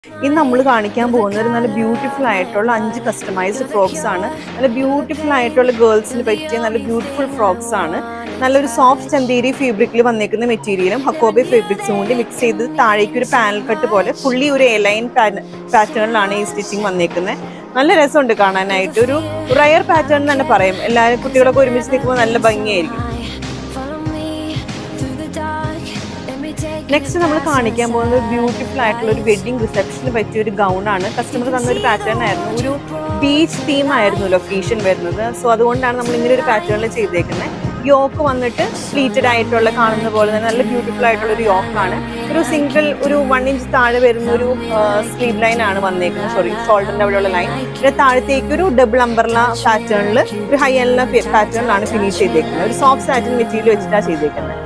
ഇന്ന് നമ്മൾ കാണിക്കാൻ പോകുന്നത് ഒരു നല്ല ബ്യൂട്ടിഫുൾ ആയിട്ടുള്ള അഞ്ച് കസ്റ്റമൈസ്ഡ് ഫ്രോക്സ് ആണ് നല്ല ബ്യൂട്ടിഫുൾ ആയിട്ടുള്ള ഗേൾസിന് പറ്റിയ നല്ല ബ്യൂട്ടിഫുൾ ഫ്രോക്സ് ആണ് നല്ലൊരു സോഫ്റ്റ് ചന്തേരി ഫാബ്രിക്കിൽ വന്നേക്കുന്ന മെറ്റീരിയലും ഹക്കോബെ ഫാബ്രിക്സും കൂടി മിക്സ് ചെയ്ത് താഴേക്ക് ഒരു പാനൽ കട്ട് പോലെ ഫുള്ളി ഒരു എലൈൻ പാറ്റേണിലാണ് ഈ സ്റ്റിച്ചിങ് വന്നേക്കുന്നത് നല്ല രസമുണ്ട് കാണാനായിട്ട് ഒരു റയർ പാറ്റേൺ തന്നെ പറയും എല്ലാവരും കുട്ടികളൊക്കെ ഒരുമിച്ച് നിൽക്കുമ്പോൾ നല്ല ഭംഗിയായിരിക്കും നെക്സ്റ്റ് നമ്മൾ കാണിക്കാൻ പോകുന്നത് ബ്യൂട്ടിഫുൾ ആയിട്ടുള്ള ഒരു വെഡിങ് റിസപ്ഷന് പറ്റിയ ഒരു ഗൗൺ ആണ് കസ്റ്റമർ തന്നൊരു പാറ്റേൺ ആയിരുന്നു ഒരു ബീച്ച് തീം ആയിരുന്നു ലൊക്കേഷൻ വരുന്നത് സോ അതുകൊണ്ടാണ് നമ്മൾ ഇങ്ങനെ ഒരു പാറ്റേണിൽ ചെയ്തേക്കുന്നത് യോക്ക് വന്നിട്ട് പ്ലീറ്റഡ് ആയിട്ടുള്ള കാണുന്ന പോലെ തന്നെ നല്ല ബ്യൂട്ടിഫുൾ ആയിട്ടുള്ള ഒരു യോക്കാണ് ഒരു സിംഗിൾ ഒരു വൺ ഇഞ്ച് താഴെ വരുന്ന ഒരു സ്ലീവ് ലൈൻ ആണ് വന്നേക്കുന്നത് സോറി ഷോൾഡറിന്റെ അവിടെയുള്ള ലൈൻ പിന്നെ താഴത്തേക്ക് ഒരു ഡബിൾ അംബർല പാറ്റേണിൽ ഒരു ഹൈ അല്ല പാറ്റേണിലാണ് ഫിനിഷ് ചെയ്തേക്കുന്നത് ഒരു സോഫ്റ്റ് സാറ്റിൻ മെറ്റീരിയൽ വെച്ചിട്ടാണ് ചെയ്തേക്കുന്നത്